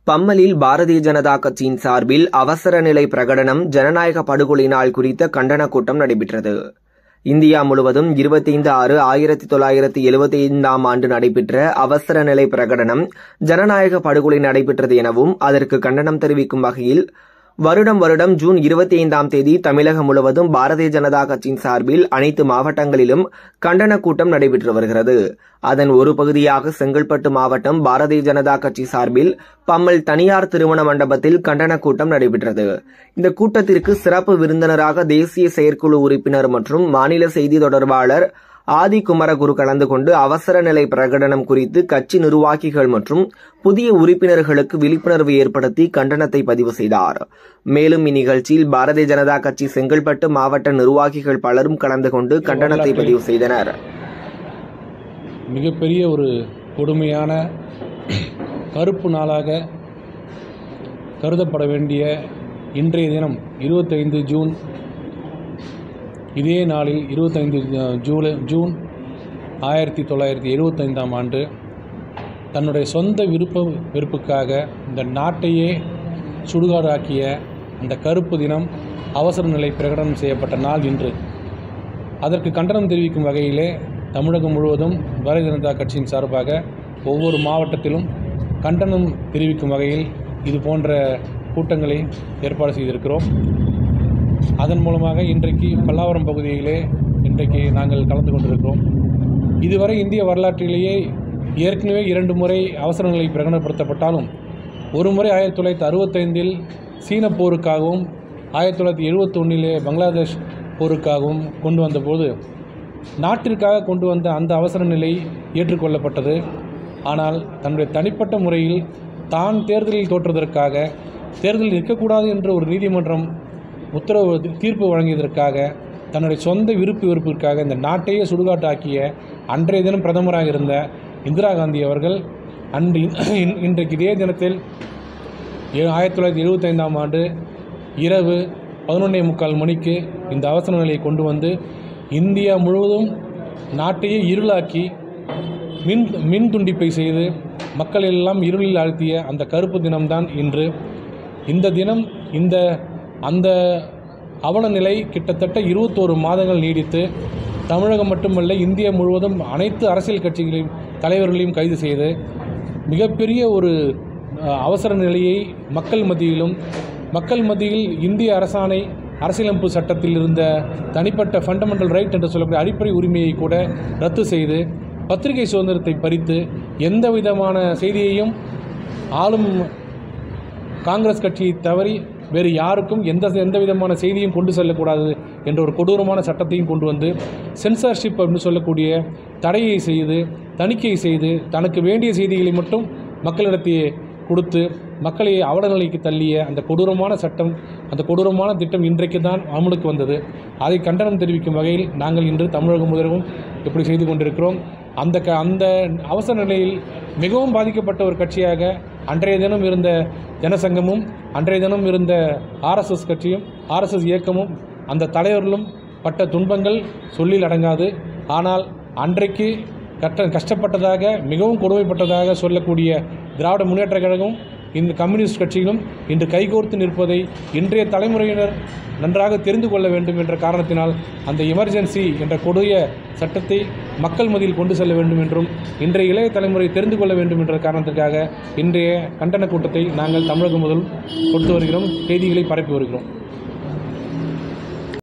பம்மலில் பாரதிய ஜனதா கட்சியின் சார்பில் அவசர நிலை பிரகடனம் ஜனநாயக படுகொலை நாள் குறித்த கண்டன கூட்டம் நடைபெற்றது இந்தியா முழுவதும் இருபத்தைந்து ஆறு ஆயிரத்தி தொள்ளாயிரத்தி எழுபத்தி ஐந்தாம் ஆண்டு நடைபெற்ற அவசர நிலை பிரகடனம் ஜனநாயக படுகொலை நடைபெற்றது எனவும் அதற்கு கண்டனம் தெரிவிக்கும் வகையில் வருடம் வருடம் ஜூன் இருபத்தி ஐந்தாம் தேதி தமிழகம் முழுவதும் பாரதிய ஜனதா கட்சியின் சார்பில் அனைத்து மாவட்டங்களிலும் கண்டன கூட்டம் நடைபெற்று வருகிறது அதன் ஒரு பகுதியாக செங்கல்பட்டு மாவட்டம் பாரதிய ஜனதா கட்சி சார்பில் பம்மல் தனியார் திருமண மண்டபத்தில் கண்டன கூட்டம் நடைபெற்றது இந்த கூட்டத்திற்கு சிறப்பு விருந்தினராக தேசிய செயற்குழு உறுப்பினர் மற்றும் மாநில செய்தி தொடர்பாளர் ஆதி குமரகுரு கலந்து கொண்டு அவசர நிலை பிரகடனம் குறித்து கட்சி நிர்வாகிகள் மற்றும் புதிய உறுப்பினர்களுக்கு விழிப்புணர்வு ஏற்படுத்தி கண்டனத்தை பதிவு செய்தார் மேலும் இந்நிகழ்ச்சியில் பாரதிய ஜனதா கட்சி செங்கல்பட்டு மாவட்ட நிர்வாகிகள் பலரும் கலந்து கொண்டு கண்டனத்தை பதிவு செய்தனர் மிகப்பெரிய ஒரு கொடுமையான கருப்பு நாளாக கருதப்பட வேண்டிய இன்றைய தினம் இருபத்தைந்து ஜூன் இதே நாளில் இருபத்தைந்து ஜூலை ஜூன் ஆயிரத்தி தொள்ளாயிரத்தி எழுபத்தைந்தாம் ஆண்டு தன்னுடைய சொந்த விருப்ப வெறுப்புக்காக இந்த நாட்டையே சுடுகாடாக்கிய அந்த கருப்பு தினம் அவசர நிலை பிரகடனம் செய்யப்பட்ட நாள் இன்று அதற்கு கண்டனம் தெரிவிக்கும் வகையிலே தமிழகம் முழுவதும் பாரதிய ஜனதா கட்சியின் சார்பாக ஒவ்வொரு மாவட்டத்திலும் கண்டனம் தெரிவிக்கும் வகையில் இது போன்ற கூட்டங்களை ஏற்பாடு செய்திருக்கிறோம் அதன் மூலமாக இன்றைக்கு பல்லாவரம் பகுதியிலே இன்றைக்கு நாங்கள் கலந்து கொண்டிருக்கிறோம் இதுவரை இந்திய வரலாற்றிலேயே ஏற்கனவே இரண்டு முறை அவசர நிலை பிரகடனப்படுத்தப்பட்டாலும் ஒரு முறை ஆயிரத்தி தொள்ளாயிரத்தி அறுபத்தைந்தில் சீன போருக்காகவும் ஆயிரத்தி தொள்ளாயிரத்தி எழுபத்தொன்னிலே பங்களாதேஷ் போருக்காகவும் கொண்டு வந்தபோது நாட்டிற்காக கொண்டு வந்த அந்த அவசர நிலை ஏற்றுக்கொள்ளப்பட்டது ஆனால் தன்னுடைய தனிப்பட்ட முறையில் தான் தேர்தலில் தோற்றுவதற்காக தேர்தலில் நிற்கக்கூடாது என்று ஒரு நீதிமன்றம் உத்தரவு தீர்ப்பு வழங்கியதற்காக தன்னுடைய சொந்த விருப்பு வெறுப்பிற்காக இந்த நாட்டையே சுடுகாட்டாக்கிய அன்றைய தினம் பிரதமராக இருந்த இந்திரா காந்தி அவர்கள் அன்று இன்றைக்கு இதே தினத்தில் ஆயிரத்தி தொள்ளாயிரத்தி எழுபத்தைந்தாம் ஆண்டு இரவு பதினொன்றே முக்கால் மணிக்கு இந்த அவசர நிலையை கொண்டு வந்து இந்தியா முழுவதும் நாட்டையே இருளாக்கி மின் மின் துண்டிப்பை செய்து மக்கள் எல்லாம் இருளில் ஆழ்த்திய அந்த கருப்பு தினம்தான் இன்று இந்த தினம் இந்த அந்த அவல நிலை கிட்டத்தட்ட இருபத்தோரு மாதங்கள் நீடித்து தமிழகம் மட்டுமல்ல இந்தியா முழுவதும் அனைத்து அரசியல் கட்சிகளையும் தலைவர்களையும் கைது செய்து மிகப்பெரிய ஒரு அவசர நிலையை மக்கள் மத்தியிலும் மக்கள் மத்தியில் இந்திய அரசாணை அரசியலமைப்பு சட்டத்தில் இருந்த தனிப்பட்ட ஃபண்டமெண்டல் ரைட் என்று சொல்லக்கூடிய அடிப்படை உரிமையை கூட ரத்து செய்து பத்திரிகை சுதந்திரத்தை பறித்து எந்த விதமான செய்தியையும் ஆளும் காங்கிரஸ் கட்சியை தவறி வேறு யாருக்கும் எந்த எந்த விதமான செய்தியும் கொண்டு செல்லக்கூடாது என்ற ஒரு கொடூரமான சட்டத்தையும் கொண்டு வந்து சென்சார்ஷிப் அப்படின்னு சொல்லக்கூடிய தடையை செய்து தணிக்கை செய்து தனக்கு வேண்டிய செய்திகளை மட்டும் மக்களிடத்தையே கொடுத்து மக்களை அவலநிலைக்கு தள்ளிய அந்த கொடூரமான சட்டம் அந்த கொடூரமான திட்டம் இன்றைக்கு தான் அமலுக்கு வந்தது அதை கண்டனம் தெரிவிக்கும் வகையில் நாங்கள் இன்று தமிழகம் முதலவும் இப்படி செய்து கொண்டிருக்கிறோம் அந்த க அந்த அவசர நிலையில் மிகவும் பாதிக்கப்பட்ட ஒரு கட்சியாக அன்றைய தினம் இருந்த ஜனசங்கமும் அன்றைய தினம் இருந்த ஆர்எஸ்எஸ் கட்சியும் ஆர்எஸ்எஸ் இயக்கமும் அந்த தலைவர்களும் பட்ட துன்பங்கள் சொல்லில் அடங்காது ஆனால் அன்றைக்கு கட்ட கஷ்டப்பட்டதாக மிகவும் கொடுமைப்பட்டதாக சொல்லக்கூடிய திராவிட முன்னேற்ற கழகம் இந்த கம்யூனிஸ்ட் கட்சிகளும் இன்று கைகோர்த்து நிற்பதை இன்றைய தலைமுறையினர் நன்றாக தெரிந்து கொள்ள வேண்டும் என்ற காரணத்தினால் அந்த எமர்ஜென்சி என்ற கொடிய சட்டத்தை மக்கள் மத்தியில் கொண்டு செல்ல வேண்டும் என்றும் இன்றைய இளைய தலைமுறை தெரிந்து கொள்ள வேண்டும் என்ற காரணத்திற்காக இன்றைய கண்டன கூட்டத்தை நாங்கள் தமிழகம் முதல் கொடுத்து வருகிறோம் செய்திகளை பரப்பி வருகிறோம்